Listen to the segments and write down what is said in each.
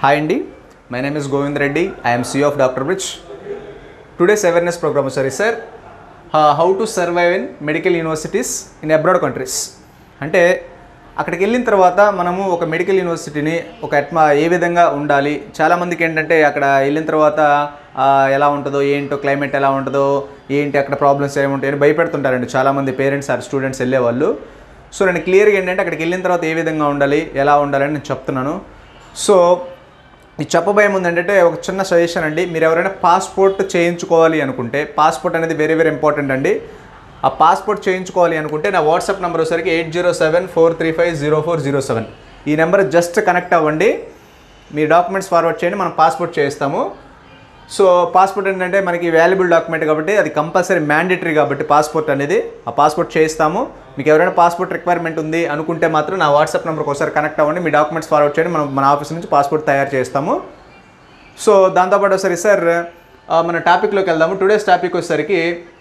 hi అండి my name is Govind Reddy I'm CO of doctor bridge today's awareness program sorry sir how to survive in medical universities in abroad countries అంటే అక్కడికి వెళ్ళిన తర్వాత మనము ఒక medical యూనివర్సిటీని ఒక అట్మా ఏ విధంగా ఉండాలి చాలామందికి ఏంటంటే అక్కడ వెళ్ళిన తర్వాత ఆ, ఎలా ఉంటుందో ఏంటో క్లైమేట్ ఎలా ఉంటుందో ఏంటి అక్కడ ప్రాబ్లమ్స్ ఏముంటాయి అని భయపెడుతుంటారండి చాలామంది పేరెంట్స్ ఆర్ స్టూడెంట్స్ వెళ్ళేవాళ్ళు సో నేను క్లియర్గా ఏంటంటే అక్కడికి వెళ్ళిన తర్వాత ఏ విధంగా ఉండాలి ఎలా ఉండాలని నేను చెప్తున్నాను సో ఈ చెప్పబోయే ముందు ఏంటంటే ఒక చిన్న సజెషన్ అండి మీరు ఎవరైనా పాస్పోర్ట్ చేయించుకోవాలి అనుకుంటే పాస్పోర్ట్ అనేది వెరీ వెరీ ఇంపార్టెంట్ అండి ఆ పాస్పోర్ట్ చేయించుకోవాలి అనుకుంటే నా వాట్సాప్ నెంబర్ వచ్చేసరికి eight zero seven four three five zero four zero seven ఈ నెంబర్ జస్ట్ కనెక్ట్ అవ్వండి మీ డాక్యుమెంట్స్ ఫార్వర్డ్ చేయండి మనం పాస్పోర్ట్ చేయిస్తాము సో పాస్పోర్ట్ ఏంటంటే మనకి వాల్యుబుల్ డాక్యుమెంట్ కాబట్టి అది కంపల్సరీ మ్యాండేటరీ కాబట్టి పాస్పోర్ట్ అనేది ఆ పాస్పోర్ట్ చేయిస్తాము మీకు ఎవరైనా పాస్పోర్ట్ రిక్వైర్మెంట్ ఉంది అనుకుంటే మాత్రం నా వాట్సాప్ నెంబర్కి ఒకసారి కనెక్ట్ అవ్వండి మీ డాక్యుమెంట్స్ ఫార్వర్డ్ చేయండి మనం మన ఆఫీస్ నుంచి పాస్పోర్ట్ తయారు చేస్తాము సో దాంతోపాటు ఒకసారి సార్ ఆ, మన టాపిక్లోకి వెళ్దాము టుడేస్ టాపిక్ వచ్చేసరికి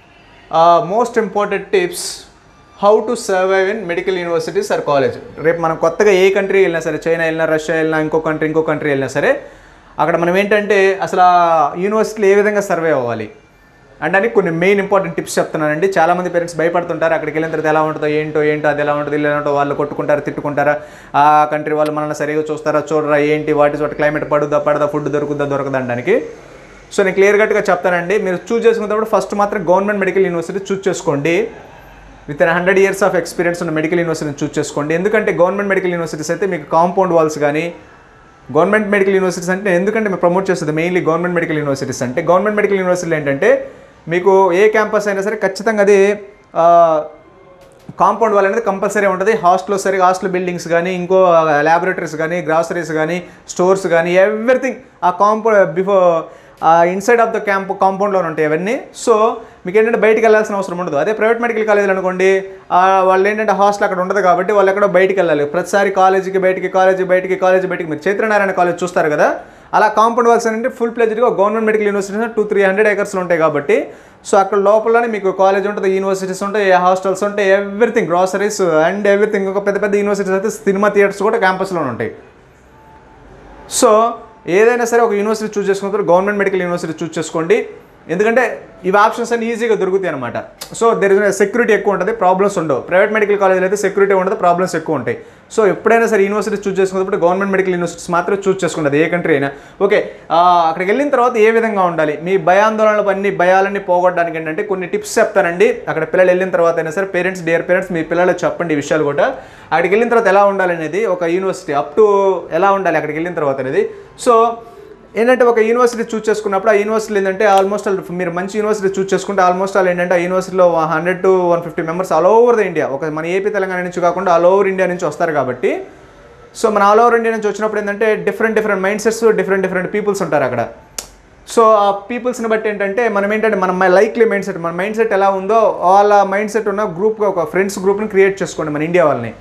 most important tips how to survive in medical universities or college రేపు మనం కొత్తగా ఏ కంట్రీ వెళ్ళినా సరే చైనా వెళ్ళినా రష్యా వెళ్ళినా ఇంకో కంట్రీ ఇంకో కంట్రీ వెళ్ళినా సరే అక్కడ మనం ఏంటంటే అసలు ఆ యూనివర్సిటీలో ఏ విధంగా సర్వే అవ్వాలి అంటే కొన్ని మెయిన్ ఇంపార్టెంట్ టిప్స్ చెప్తున్నానండి చాలామంది పేరెంట్స్ భయపడుతుంటారు అక్కడికి వెళ్ళిన తర్వాత ఎలా ఉంటుందో ఏంటో ఏంటో అది ఎలా ఉంటుంది ఇలా ఉంటుందో వాళ్ళు కొట్టుకుంటారు తిట్టుకుంటారా ఆ కంట్రీ వాళ్ళు మనల్ని సరిగా చూస్తారా చూడరా ఏంటి వాటి చోట క్లైమేట్ పడుదా పడదా ఫుడ్ దొరుకుద్దా దొరకదా అనడానికి సో నేను క్లియర్ కట్గా చెప్తానండి మీరు చూస్ చేసుకున్నప్పుడు ఫస్ట్ మాత్రం గవర్నమెంట్ మెడికల్ యూనివర్సిటీ చూస్ చేసుకోండి with in hundred years of experience ఉన్న మెడికల్ యూనివర్సిటీని చూస్ చేసుకోండి ఎందుకంటే గవర్నమెంట్ మెడికల్ యూనివర్సిటీస్ అయితే మీకు కాంపౌండ్ వాల్స్ కానీ గవర్నమెంట్ మెడికల్ యూనివర్సిటీస్ అంటే ఎందుకంటే మేము ప్రమోట్ చేస్తుంది మెయిన్లీ గవర్నమెంట్ మెడికల్ యూనివర్సిటీస్ అంటే గవర్నమెంట్ మెడికల్ యూనివర్సిటీలు ఏంటంటే మీకు ఏ క్యాంపస్ అయినా సరే ఖచ్చితంగా అది ఆ, కాంపౌండ్ వాల్ అనేది కంపల్సరీ ఉంటుంది హాస్టల్ సరే హాస్టల్ బిల్డింగ్స్ కానీ ఇంకో ల్యాబొరేటరీస్ కానీ గ్రాసరీస్ కానీ స్టోర్స్ కానీ ఎవ్రీథింగ్ ఆ compound before inside of the camp కాంపౌండ్లో ఉంటాయి అవన్నీ సో మీకు ఏంటంటే బయటికి వెళ్ళాల్సిన అవసరం ఉండదు అదే ప్రైవేట్ మెడికల్ కాలేజీలు అనుకోండి ఆ, వాళ్ళు ఏంటంటే హాస్టల్ అక్కడ ఉండదు కాబట్టి వాళ్ళు ఎక్కడో బయటికి వెళ్ళాలి ప్రతిసారి కాలేజీకి బయటికి కాలేజీ బయటికి కాలేజీ బయటికి మీరు చైత్రనారాయణ కాలేజ్ చూస్తారు కదా అలా కాంపౌండ్ వాల్స్ అంటే ఫుల్ ప్లేజ్డ్గా government medical universities two three hundred ఏకర్స్లో ఉంటాయి కాబట్టి సో అక్కడ లోపలనే మీకు కాలేజ్ ఉంటుంది యూనివర్సిటీస్ ఉంటాయి హాస్టల్స్ ఉంటాయి ఎవ్రీథింగ్ గ్రాసరీస్ అండ్ ఎవ్రీథింగ్ ఒక పెద్ద పెద్ద యూనివర్సిటీస్ అయితే సినిమా థియేటర్స్ కూడా క్యాంపస్లో ఉంటాయి సో ఏదైనా సరే ఒక యూనివర్సిటీ చూస్ చేసుకున్నప్పుడు గవర్నమెంట్ మెడికల్ యూనివర్సిటీ చూస్ చేసుకోండి ఎందుకంటే ఇవి ఆప్షన్స్ అన్ని ఈజీగా దొరుకుతాయి అనమాట సో దెర్ ఇస్ సెక్యూరిటీ ఎక్కువ ఉంటుంది ప్రాబ్లమ్స్ ఉండవు ప్రైవేట్ మెడికల్ కాలేజీలో అయితే సెక్యూరిటీ ఉండదు ప్రాబ్లమ్స్ ఎక్కువ ఉంటాయి సో ఎప్పుడైనా సరే యూనివర్సిటీ చూస్ చేసుకున్నప్పుడు గవర్నమెంట్ మెడికల్ యూనివర్సిటీస్ మాత్రమే చూస్ చేసుకుంటుంది ఏ కంట్రీ అయినా ఓకే ఆ, అక్కడికి వెళ్ళిన తర్వాత ఏ విధంగా ఉండాలి మీ భయాందోళనలు అన్ని భయాలన్నీ పోగొట్టడానికి ఏంటంటే కొన్ని టిప్స్ చెప్తానండి అక్కడ పిల్లలు వెళ్ళిన తర్వాత అయినా సరే పేరెంట్స్ డియర్ పేరెంట్స్ మీ పిల్లలు చెప్పండి ఈ విషయాలు కూడా అక్కడికి వెళ్ళిన తర్వాత ఎలా ఉండాలి అనేది ఒక యూనివర్సిటీ అప్ టు ఎలా ఉండాలి అక్కడికి వెళ్ళిన తర్వాత అనేది సో ఏంటంటే ఒక యూనివర్సిటీ చూస్ చేసుకున్నప్పుడు ఆ యూనివర్సిటీ ఏంటంటే ఆల్మోస్ట్ ఆల్ మీరు మంచి యూనివర్సిటీ చూస్ చేసుకుంటే ఆల్మోస్ట్ ఆల్ ఏంటంటే ఆ యూనివర్సిటీలో hundred to one fifty members all over the India ఒక మన ఏపీ తెలంగాణ నుంచి కాకుండా ఆల్ ఓవర్ ఇండియా నుంచి వస్తారు కాబట్టి సో మన ఆల్ ఓవర్ ఇండియా నుంచి వచ్చినప్పుడు ఏంటంటే different different mind sets different different peoples ఉంటారు అక్కడ సో ఆ పీపుల్స్ని బట్టి ఏంటంటే మనం ఏంటంటే మన లైక్లీ మైండ్ సెట్ మన మైండ్ సెట్ ఎలా ఉందో వాళ్ళ మైండ్ సెట్ ఉన్న గ్రూప్గా ఒక ఫ్రెండ్స్ గ్రూప్ని క్రియేట్ చేసుకోండి మన ఇండియా వాళ్ళని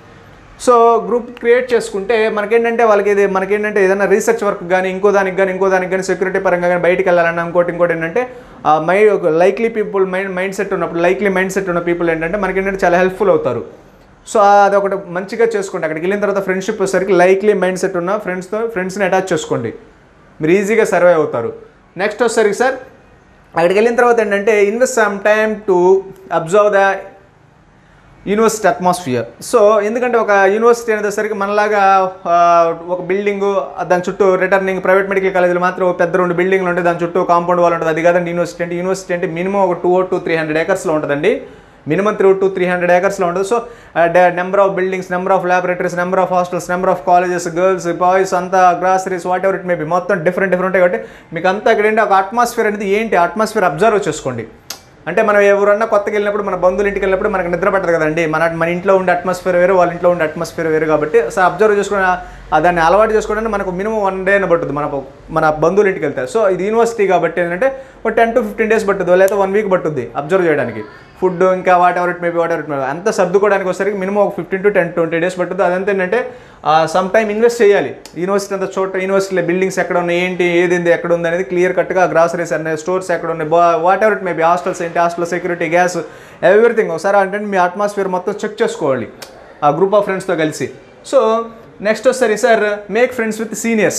సో గ్రూప్ క్రియేట్ చేసుకుంటే మనకేంటంటే వాళ్ళకి ఇది మనకేంటంటే ఏదైనా రీసెర్చ్ వర్క్ కానీ ఇంకో దానికి కానీ ఇంకో దానికి కానీ సెక్యూరిటీ పరంగా కానీ బయటికి వెళ్ళాలన్నా ఇంకోటి ఇంకోటి ఏంటంటే ఆ my likely people mind mind set ఉన్నప్పుడు లైక్లీ మైండ్ సెట్ ఉన్న పీపుల్ ఏంటంటే మనకి ఏంటంటే చాలా హెల్ప్ఫుల్ అవుతారు సో అది ఒకటి మంచిగా చేసుకోండి అక్కడికి వెళ్ళిన తర్వాత ఫ్రెండ్షిప్ వచ్చేసరికి లైక్లీ మైండ్ సెట్ ఉన్న ఫ్రెండ్స్తో ఫ్రెండ్స్ని అటాచ్ చేసుకోండి మీరు ఈజీగా సర్వే అవుతారు నెక్స్ట్ వచ్చేసరికి సార్ అక్కడికి వెళ్ళిన తర్వాత ఏంటంటే invest some time to observe the university atmosphere so ఎందుకంటే ఒక యూనివర్సిటీ అనేసరికి మనలాగా ఆ, ఒక బిల్డింగ్ దాని చుట్టూ రిటర్నింగ్ ప్రైవేట్ మెడికల్ కాలేజీలు మాత్రం ఒక పెద్ద రెండు బిల్డింగ్లు ఉంటాయి దాని చుట్టూ కాంపౌండ్ వాళ్ళు ఉంటుంది అది కాదండి యూనివర్సిటీ అంటే యూనివర్సిటీ అంటే మినిమం ఒక టూ టు త్రీ హండ్రెడ్ ఏకర్స్లో ఉంటుందండి minimum three to three hundred ఏకర్స్లో ఉంటుంది so number of buildings number of laboratories number of hostels number of colleges girls boys అంతా groceries whatever it maybe మొత్తం different డిఫరెంట్ ఉంటాయి కాబట్టి మీకు అంతా ఇక్కడ ఏంటి ఒక అట్మాస్ఫియర్ అనేది ఏంటి అట్మాస్ఫియర్ అబ్జర్వ్ చేసుకోండి అంటే మనం ఎవరన్నా కొత్తగా వెళ్ళినప్పుడు మన బంధువుల ఇంటికి వెళ్ళినప్పుడు మనకు నిద్ర పట్టదు కదండి మన మన ఇంట్లో ఉండే అట్మాస్ఫియర్ వేరు వాళ్ళ ఇంట్లో ఉండే అట్మాస్ఫియర్ వేరు కాబట్టి సో అబ్జర్వ్ చేసుకుని ఆ దాన్ని అలవాటు చేసుకోవడానికి మనకు మినిమం వన్ డే పట్టుద్ది మన మన బంధువుల ఇంటికి వెళ్తే సో ఇది యూనివర్సిటీ కాబట్టి ఏంటంటే ఒక టెన్ టు ఫిఫ్టీన్ డేస్ పట్టుద్ది లేదా వన్ వీక్ పట్టుద్ది అబ్జర్వ్ చేయడానికి ఫుడ్ ఇంకా whatever it maybe whatever it maybe అంత సర్దుకోవడానికి వచ్చేసరికి మినిమం ఒక fifteen to ten twenty days పట్టుద్ది అదంతా ఏంటంటే సమ్ టైమ్ ఇన్వెస్ట్ చేయాలి యూనివర్సిటీ అంత చోట యూనివర్సిటీలో బిల్డింగ్స్ ఎక్కడ ఉన్నాయి ఏంటి ఏది ఉంది ఎక్కడ ఉంది అనేది క్లియర్ కట్గా గ్రాసరీస్ అనే స్టోర్స్ ఎక్కడ ఉన్నాయి whatever it maybe hostels ఏంటి హాస్టల్ సెక్యూరిటీ గ్యాస్ ఎవ్రీథింగ్ ఒకసారి అంటే మీ అట్మాస్ఫియర్ మొత్తం చెక్ చేసుకోవాలి ఆ గ్రూప్ ఆఫ్ ఫ్రెండ్స్తో కలిసి సో నెక్స్ట్ వస్తారు sir make friends with seniors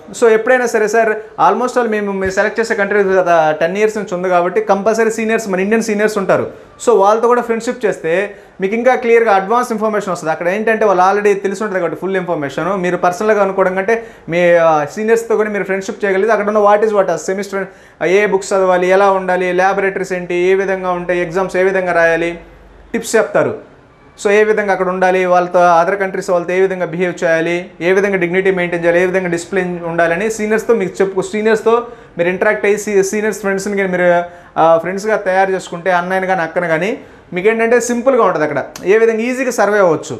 so ఎప్పుడైనా సరే సార్ ఆల్మోస్ట్ ఆల్ మేము మేము సెలెక్ట్ చేసే కంట్రీ గత టెన్ ఇయర్స్ నుంచి ఉంది కాబట్టి కంపల్సరీ సీనియర్స్ మన ఇండియన్ సీనియర్స్ ఉంటారు సో వాళ్ళతో కూడా ఫ్రెండ్షిప్ చేస్తే మీకు ఇంకా క్లియర్గా అడ్వాన్స్ ఇన్ఫర్మేషన్ వస్తుంది అక్కడ ఏంటంటే వాళ్ళు ఆల్రెడీ తెలిసి ఉంటుంది కాబట్టి ఫుల్ ఇన్ఫర్మేషన్ మీరు పర్సనల్గా అనుకోవడం కంటే మీ సీనియర్స్తో కూడా మీరు ఫ్రెండ్షిప్ చేయగలిగితే అక్కడ ఉన్న వాట్ ఈస్ వాట్ సెమిస్టర్ ఏ బుక్స్ చదవాలి ఎలా ఉండాలి ల్యాబొరేటరీస్ ఏంటి ఏ విధంగా ఉంటాయి ఎగ్జామ్స్ ఏ విధంగా రాయాలి టిప్స్ చెప్తారు సో ఏ విధంగా అక్కడ ఉండాలి వాళ్ళతో అదర్ కంట్రీస్ వాళ్ళతో ఏ విధంగా బిహేవ్ చేయాలి ఏ విధంగా డిగ్నిటీ మెయింటైన్ చేయాలి ఏ విధంగా డిసిప్లిన్ ఉండాలని సీనియర్స్తో మీకు చెప్పు సీనియర్స్తో మీరు ఇంటరాక్ట్ అయ్యి సీనియర్స్ ఫ్రెండ్స్ని కానీ మీరు ఫ్రెండ్స్గా తయారు చేసుకుంటే అన్నయ్యని కానీ అక్కన కానీ మీకు ఏంటంటే సింపుల్గా ఉంటుంది అక్కడ ఏ విధంగా ఈజీగా సర్వే అవ్వచ్చు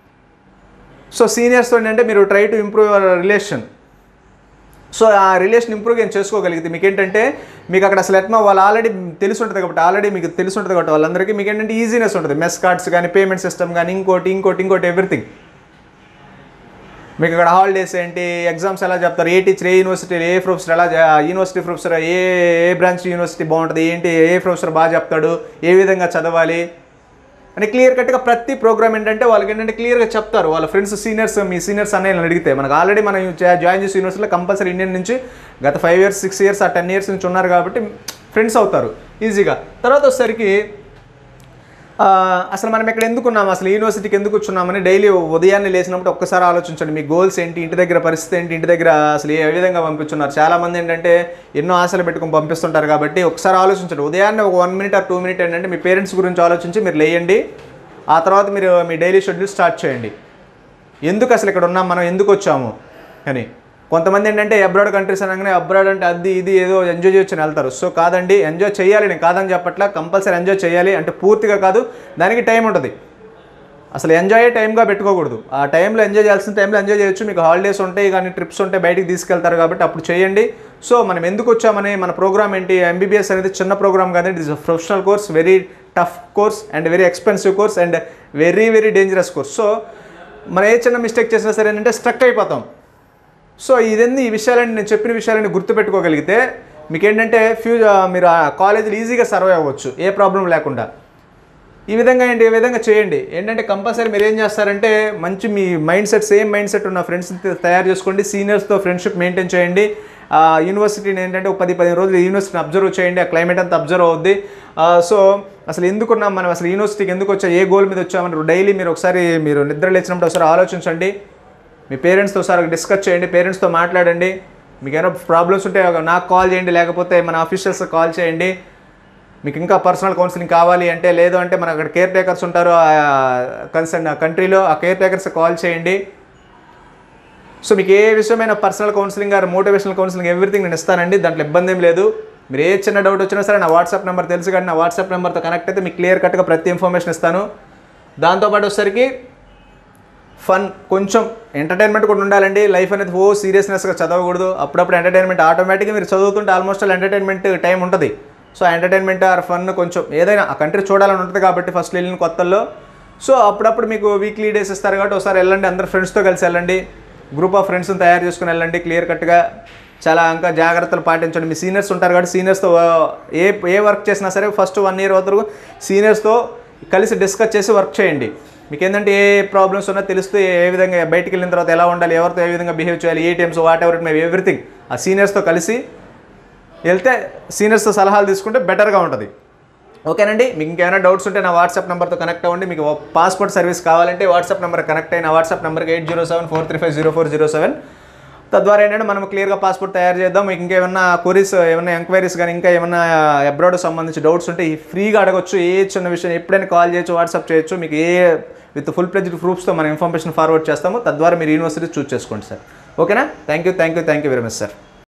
సో సీనియర్స్తో ఏంటంటే మీరు try to improve your relation so ఆ రిలేషన్ ఇంప్రూవ్ ఏం చేసుకోగలిగితే మీకు ఏంటంటే మీకు అక్కడ అసలు ఎట్లా వాళ్ళు ఆల్రెడీ తెలిసి ఉంటుంది కాబట్టి ఆల్రెడీ మీకు తెలిసి ఉంటుంది కాబట్టి వాళ్ళందరికీ మీకు ఏంటంటే ఈజీనెస్ ఉంటుంది మెస్ కార్డ్స్ కానీ పేమెంట్ సిస్టమ్ కానీ ఇంకోటి ఇంకోటి ఇంకోటి ఎవ్రీథింగ్ మీకు అక్కడ హాలిడేస్ ఏంటి ఎగ్జామ్స్ ఎలా చెప్తారు ఏ టీచర్ ఏ యూనివర్సిటీ ఏ ప్రొఫెసర్ ఎలా చే- యూనివర్సిటీ ప్రొఫెసర్ ఏ ఏ బ్రాంచ్ యూనివర్సిటీ బాగుంటుంది ఏంటి ఏ ప్రొఫెసర్ బాగా చెప్తాడు ఏ విధంగా చదవాలి అని క్లియర్ కట్గా ప్రతి ప్రోగ్రామ్ ఏంటంటే వాళ్ళకి ఏంటంటే క్లియర్గా చెప్తారు వాళ్ళ ఫ్రెండ్స్ సీనియర్స్ మీ సీనియర్స్ అన్నయ్యని అడిగితే మనకు ఆల్రెడీ మనం జా- జాయిన్ చేసే యూనివర్సిటీలో కంపల్సరీ ఇండియన్ నుంచి గత ఫైవ్ ఇయర్స్ సిక్స్ ఇయర్స్ ఆ టెన్ ఇయర్స్ నుంచి ఉన్నారు కాబట్టి ఫ్రెండ్స్ అవుతారు ఈజీగా తర్వాత వచ్చేసరికి ఆ, అసలు మనం ఇక్కడ ఎందుకు ఉన్నాం అసలు యూనివర్సిటీకి ఎందుకు వచ్చున్నామని డైలీ ఉదయాన్నే లేచినప్పుడు ఒక్కసారి ఆలోచించండి మీ గోల్స్ ఏంటి ఇంటి దగ్గర పరిస్థితి ఏంటి ఇంటి దగ్గర అసలు ఏ విధంగా పంపించున్నారు చాలా మంది ఏంటంటే ఎన్నో ఆశలు పెట్టుకొని పంపిస్తుంటారు కాబట్టి ఒకసారి ఆలోచించండి ఉదయాన్నే ఒక one minute or two minute ఏంటంటే మీ పేరెంట్స్ గురించి ఆలోచించి మీరు లేయండి ఆ తర్వాత మీరు మీ డైలీ షెడ్యూల్ స్టార్ట్ చేయండి ఎందుకు అసలు ఇక్కడ ఉన్నాం మనం ఎందుకు వచ్చాము అని కొంతమంది ఏంటంటే అబ్రాడ్ కంట్రీస్ అనగానే అబ్రాడ్ అంటే అది ఇది ఏదో ఎంజాయ్ చేయొచ్చు అని వెళ్తారు సో కాదండి ఎంజాయ్ చేయాలి నేను కాదని చెప్పట్లా కంపల్సరీ ఎంజాయ్ చేయాలి అంటే పూర్తిగా కాదు దానికి టైం ఉంటుంది అసలు ఎంజాయ్ టైంగా పెట్టుకోకూడదు ఆ టైంలో ఎంజాయ్ చేయాల్సిన టైంలో ఎంజాయ్ చేయొచ్చు మీకు హాలిడేస్ ఉంటాయి కానీ ట్రిప్స్ ఉంటాయి బయటికి తీసుకెళ్తారు కాబట్టి అప్పుడు చేయండి సో మనం ఎందుకు వచ్చామని మన ప్రోగ్రామ్ ఏంటి ఎంబీబీఎస్ అనేది చిన్న ప్రోగ్రామ్ కాదు it is professional course very tough course and very expensive course and very very dangerous course so మనం ఏ చిన్న మిస్టేక్ చేసినా సరే ఏంటంటే స్ట్రక్ అయిపోతాం సో ఇదన్నీ ఈ విషయాలన్నీ నేను చెప్పిన విషయాలని గుర్తుపెట్టుకోగలిగితే మీకు ఏంటంటే ఫ్యూజ్ మీరు ఆ కాలేజీలు ఈజీగా సర్వే అవ్వచ్చు ఏ ప్రాబ్లం లేకుండా ఈ విధంగా ఏంటి ఈ విధంగా చేయండి ఏంటంటే కంపల్సరీ మీరు ఏం చేస్తారంటే మంచి మీ mind set same mind set ఉన్న ఫ్రెండ్స్ తయారు చేసుకోండి సీనియర్స్తో ఫ్రెండ్షిప్ మెయింటైన్ చేయండి ఆ యూనివర్సిటీని ఏంటంటే ఒక పది పదిహేను రోజులు యూనివర్సిటీని అబ్జర్వ్ చేయండి ఆ క్లైమేట్ అంతా అబ్జర్వ్ అవుద్ది ఆ, సో అసలు ఎందుకున్నాం మనం అసలు యూనివర్సిటీకి ఎందుకు వచ్చా ఏ గోల్ మీద వచ్చామని డైలీ మీరు ఒకసారి మీరు నిద్ర లేచినప్పుడు ఒకసారి ఆలోచించండి మీ పేరెంట్స్తో ఒకసారి డిస్కస్ చేయండి పేరెంట్స్తో మాట్లాడండి మీకు ఏమైనా ప్రాబ్లమ్స్ ఉంటే నాకు కాల్ చేయండి లేకపోతే మన ఆఫీషియల్స్ కాల్ చేయండి మీకు ఇంకా పర్సనల్ కౌన్సిలింగ్ కావాలి అంటే లేదు అంటే మన అక్కడ కేర్ టేకర్స్ ఉంటారు కన్సర్న్ కంట్రీలో ఆ కేర్ టేకర్స్ కాల్ చేయండి సో మీకు ఏ విషయమైన personal counselling or motivational counselling everything నేను ఇస్తానండి దాంట్లో ఇబ్బంది ఏం లేదు మీరు ఏ చిన్న డౌట్ వచ్చినా సరే నా వాట్సాప్ నెంబర్ తెలుసు కానీ నా వాట్సాప్ నెంబర్తో కనెక్ట్ అయితే మీకు క్లియర్ కట్గా ప్రతి ఇన్ఫర్మేషన్ ఇస్తాను దాంతోపాటు వచ్చేసరికి ఫన్ కొంచెం ఎంటర్టైన్మెంట్ కూడా ఉండాలండి లైఫ్ అనేది ఓ సీరియస్నెస్గా చదవకూడదు అప్పుడప్పుడు ఎంటర్టైన్మెంట్ ఆటోమేటిక్గా మీరు చదువుతుంటే ఆల్మోస్ట్ ఆల్ ఎంటర్టైన్మెంట్ టైం ఉంటుంది సో ఎంటర్టైన్మెంట్ ఆర్ ఫన్ కొంచెం ఏదైనా ఆ కంట్రీ చూడాలని ఉంటుంది కాబట్టి ఫస్ట్ వెళ్ళిన కొత్తల్లో సో అప్పుడప్పుడు మీకు వీక్లీ డేస్ ఇస్తారు కాబట్టి ఒకసారి వెళ్ళండి అందరు ఫ్రెండ్స్తో కలిసి వెళ్ళండి గ్రూప్ ఆఫ్ ఫ్రెండ్స్ని తయారు చేసుకుని వెళ్ళండి క్లియర్ కట్గా చాలా ఇంకా జాగ్రత్తలు పాటించండి మీ సీనియర్స్ ఉంటారు కాబట్టి సీనియర్స్తో ఏ ఏ వర్క్ చేసినా సరే ఫస్ట్ వన్ ఇయర్ వరకు సీనియర్స్తో కలిసి డిస్కస్ చేసి వర్క్ చేయండి మీకు ఏంటంటే ఏ ప్రాబ్లమ్స్ ఉన్నా తెలిస్తే ఏ విధంగా బయటికి వెళ్ళిన తర్వాత ఎలా ఉండాలి ఎవరితో ఏ విధంగా బిహేవ్ చేయాలి ATMs whatever it may everything ఆ సీనియర్స్తో కలిసి వెళ్తే సీనియర్స్తో సలహాలు తీసుకుంటే బెటర్గా ఉంటుంది ఓకేనండి మీకు ఇంకేమైనా డౌట్స్ ఉంటే నా వాట్సాప్ నెంబర్తో కనెక్ట్ అవ్వండి మీకు పాస్పోర్ట్ సర్వీస్ కావాలంటే వాట్సాప్ నెంబర్ కనెక్ట్ అయిన వాట్సాప్ నెంబర్కి eight zero seven four three five zero four zero seven తద్వారా ఏంటంటే మనం క్లియర్గా పాస్పోర్ట్ తయారు చేద్దాం మీకు ఇంకేమైనా క్వరీస్ ఏమైనా ఎంక్వైరీస్ కానీ ఇంకా ఏమైనా అబ్రాడ్ సంబంధించి డౌట్స్ ఉంటే ఈ ఫ్రీగా అడగొచ్చు ఏ చిన్న విషయం ఎప్పుడైనా కాల్ చేయొచ్చు వాట్సాప్ చేయొచ్చు మీకు ఏ విత్ ఫుల్ ప్లెజ్డ్ ప్రూఫ్స్తో మనం ఇన్ఫర్మేషన్ ఫార్వర్డ్ చేస్తాము తద్వారా మీరు యూనివర్సిటీ చూస్ చేసుకోండి సార్ ఓకేనా thank you thank you thank you very much sir